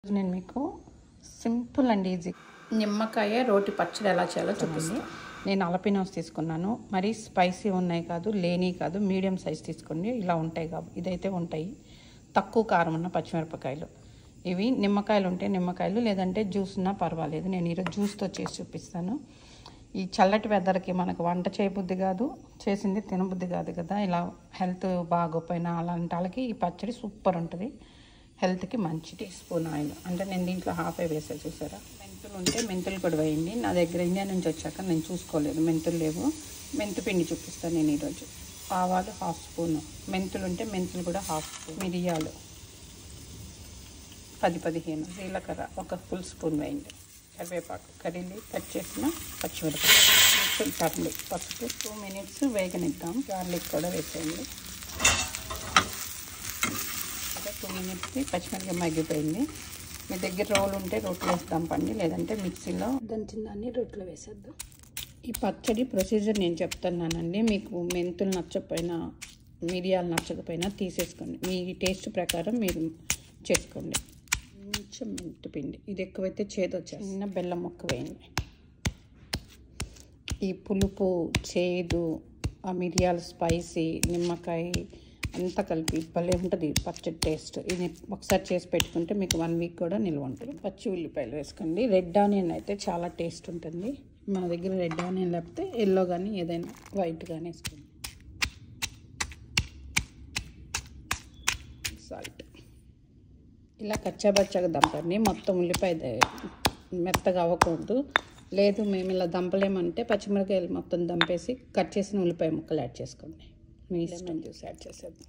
నేను మీకు simple and easy నిమ్మకాయ రోటి పచ్చడి ఎలా చేయాలో చూపిస్తాను నేను అలపినోస్ తీసుకున్నాను మరీ స్పైసీ ఉన్నాయి కాదు లేని కాదు మీడియం సైజ్ తీసుకోండి ఇలా ఉంటాయి కాబట్టి ఇదైతే ఉంటాయి తక్కువ కారం ఉన్న పచ్చిమిరపకాయలు ఇవి నిమ్మకాయలు ఉంటే నిమ్మకాయలు లేదంటే జ్యూస్ ఉన్నా పర్వాలేదు నేను ఈరోజు జ్యూస్తో చేసి చూపిస్తాను ఈ చల్లటి వెదర్కి మనకు వంట చేయబుద్ధి కాదు చేసింది తినబుద్ధి కాదు కదా ఇలా హెల్త్ బాగోపోయినా అలాంటి వాళ్ళకి ఈ పచ్చడి సూపర్ ఉంటుంది హెల్త్కి మంచి టీ స్పూన్ ఆయిల్ అంటే నేను దీంట్లో హాఫ్ ఏ వేసా చూసారా మెంతులు ఉంటే మెంతులు కూడా వేయండి నా దగ్గర ఇండియా నుంచి వచ్చాక నేను చూసుకోలేదు మెంతులు లేవు మెంతు పిండి చూపిస్తాను నేను ఈరోజు ఆవాలు హాఫ్ స్పూన్ మెంతులు ఉంటే మెంతులు కూడా హాఫ్ స్పూన్ మిరియాలు పది పదిహేను జీలకర్ర ఒక ఫుల్ స్పూన్ వేయండి కరివేపాకు కర్రీలు కట్ చేసిన పచ్చిమిరపకాయ గార్లిక్ పసుపు టూ మినిట్స్ వేగనిద్దాం గార్లిక్ కూడా వేసేయండి అదే టూ మినిట్స్కి పచ్చిమిరపకాయ మగ్గిపోయింది మీ దగ్గర రోలు ఉంటే రోట్లో వేస్తాం పండి లేదంటే మిక్సీలో దంచిన దాన్ని రోట్లో వేసేద్దాం ఈ పచ్చడి ప్రొసీజర్ నేను చెప్తున్నానండి మీకు మెంతులు నచ్చకపోయినా మిరియాలు నచ్చకపోయినా తీసేసుకోండి మీ టేస్ట్ ప్రకారం మీరు చేసుకోండి కొంచెం మెంతు పిండి ఇది ఎక్కువైతే చేదు వచ్చేది చిన్న బెల్లం ముక్క వేయండి ఈ పులుపు చేదు ఆ మిరియాలు స్పైసీ నిమ్మకాయ అంతా కలిపి భలే ఉంటుంది పచ్చడి టేస్ట్ ఇది ఒకసారి చేసి పెట్టుకుంటే మీకు వన్ వీక్ కూడా నిల్వ ఉంటుంది పచ్చి ఉల్లిపాయలు వేసుకోండి రెడ్ ఆనియన్ అయితే చాలా టేస్ట్ ఉంటుంది మా దగ్గర రెడ్ ఆనియన్ లేకపోతే ఎల్లో కానీ ఏదైనా వైట్ కానీ వేసుకోండి సాల్ట్ ఇలా కచ్చాబచ్చాగా దంపండి మొత్తం ఉల్లిపాయ ద- మెత్తగా అవ్వకూడదు లేదు మేము ఇలా దంపలేమంటే పచ్చిమిరకాయలు మొత్తం దంపేసి కట్ చేసిన ఉల్లిపాయ ముక్కలు యాడ్ చేసుకోండి మీ ఇష్టం జ్యూస్ యాడ్ చేసేద్దాం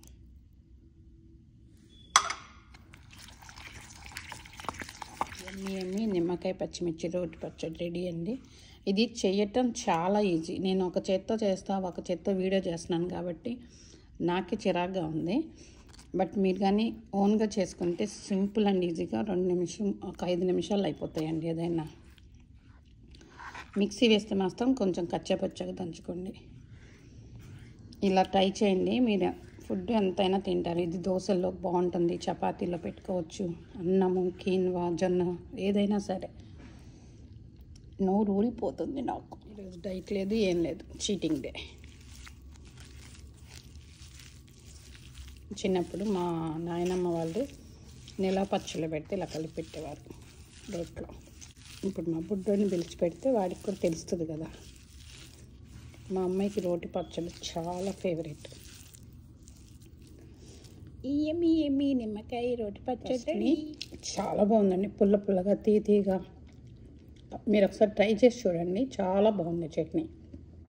ఎమ్మి ఎమ్మి నిమ్మకాయ పచ్చిమిర్చి రోటి పచ్చడి రెడీ అండి ఇది చేయటం చాలా ఈజీ నేను ఒక చేత్తో చేస్తా ఒక చేత్తో వీడియో చేస్తున్నాను కాబట్టి నాకే చిరాగ్గా ఉంది బట్ మీరు కానీ ఓన్గా చేసుకుంటే సింపుల్ అండ్ ఈజీగా రెండు నిమిషం ఒక ఐదు నిమిషాలు అయిపోతాయండి ఏదైనా మిక్సీ వేస్తే మాత్రం కొంచెం కచ్చాపచ్చగా దంచుకోండి ఇలా ట్రై చేయండి మీరు ఫుడ్ ఎంతైనా తింటారు ఇది దోశల్లో బాగుంటుంది చపాతీలో పెట్టుకోవచ్చు అన్నము కీన్వా జొన్న ఏదైనా సరే నోరు ఊరిపోతుంది నాకు ఈరోజు డైట్ లేదు ఏం లేదు చీటింగ్ డే చిన్నప్పుడు మా నాయనమ్మ వాళ్ళు నెల పచ్చళ్ళు పెడితే ఇలా కలిపి పెట్టేవారు రోట్లో ఇప్పుడు మా బుడ్డోని పిలిచి పెడితే వాడికి కూడా తెలుస్తుంది కదా మా అమ్మాయికి రోటి పచ్చడి చాలా ఫేవరెట్ ఏమి ఏమి నిమ్మకాయ రోటి పచ్చడి చాలా బాగుందండి పుల్ల పుల్లగా తీ తీగా మీరు ఒకసారి ట్రై చేసి చూడండి చాలా బాగుంది చట్నీ